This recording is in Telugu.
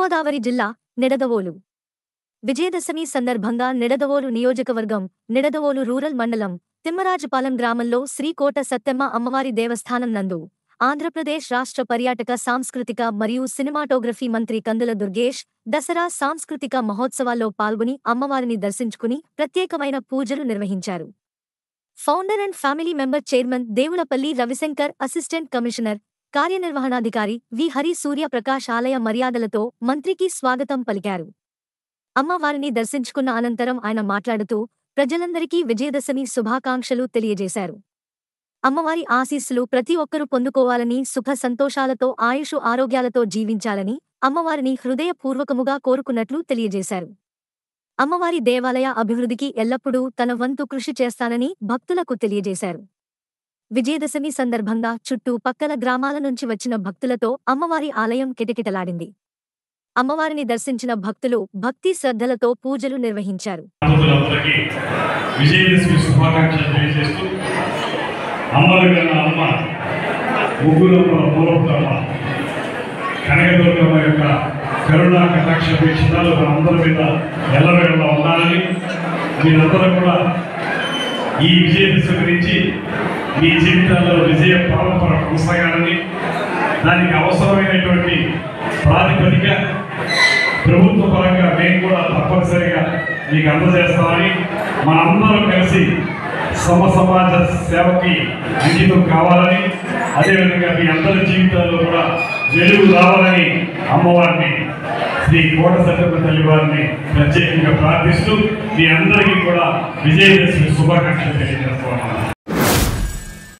తూర్పుగోదావరి జిల్లా నిడదవోలు విజయదశమి సందర్భంగా నిడదవోలు నియోజకవర్గం నిడదవోలు రూరల్ మండలం తిమ్మరాజుపాలెం గ్రామంలో శ్రీకోట సత్తెమ్మ అమ్మవారి దేవస్థానం నందు ఆంధ్రప్రదేశ్ రాష్ట్ర పర్యాటక సాంస్కృతిక మరియు సినిమాటోగ్రఫీ మంత్రి కందుల దుర్గేష్ దసరా సాంస్కృతిక మహోత్సవాల్లో పాల్గొని అమ్మవారిని దర్శించుకుని ప్రత్యేకమైన పూజలు నిర్వహించారు founder and family member chairman Devulapalli Ravishankar assistant commissioner కార్యనిర్వహణాధికారి వి హరి సూర్య ప్రకాష్ ఆలయ మర్యాదలతో మంత్రికి స్వాగతం పలికారు అమ్మవారిని దర్శించుకున్న అనంతరం ఆయన మాట్లాడుతూ ప్రజలందరికీ విజయదశమి శుభాకాంక్షలు తెలియజేశారు అమ్మవారి ఆశీస్సులు ప్రతి ఒక్కరూ పొందుకోవాలని సుఖ సంతోషాలతో ఆయుషు ఆరోగ్యాలతో జీవించాలని అమ్మవారిని హృదయపూర్వకముగా కోరుకున్నట్లు తెలియజేశారు అమ్మవారి దేవాలయ అభివృద్ధికి ఎల్లప్పుడూ తన వంతు కృషి చేస్తానని భక్తులకు తెలియజేశారు విజయదశమి సందర్భంగా చుట్టూ పక్కల గ్రామాల నుంచి వచ్చిన భక్తులతో అమ్మవారి ఆలయం కిటకిటలాడింది అమ్మవారిని దర్శించిన భక్తులు భక్తి శ్రద్ధలతో పూజలు నిర్వహించారు భక్తులందరికీ విజయదశమి శుభాకాంక్షలు తెలియజేస్తూ అమ్మలు కన్నా అమ్మ ముగ్గురమ్మల మూలపురమ్మ కనకదుర్గమ్మ యొక్క కరుణా కటాక్ష వీక్షణాలు మనందరి మీద ఎల్లవేళ ఉండాలని మీరందరూ కూడా ఈ విజయదశమి నుంచి మీ జీవితాల్లో విజయ పరంపర కొనసాగాలని దానికి అవసరమైనటువంటి ప్రాతిపదిక ప్రభుత్వ పరంగా మేము కూడా తప్పనిసరిగా మీకు అందజేస్తామని మనందరం కలిసి సమ సమాజ సేవకి అంకితం కావాలని అదేవిధంగా మీ అందరి జీవితాల్లో కూడా వెలుగు రావాలని అమ్మవారిని శ్రీ కోట సత్యమ్మ తల్లి వారిని ప్రత్యేకంగా ప్రార్థిస్తూ మీ అందరికీ కూడా విజయదశమి శుభాకాంక్షలు తెలియజేస్తున్నాను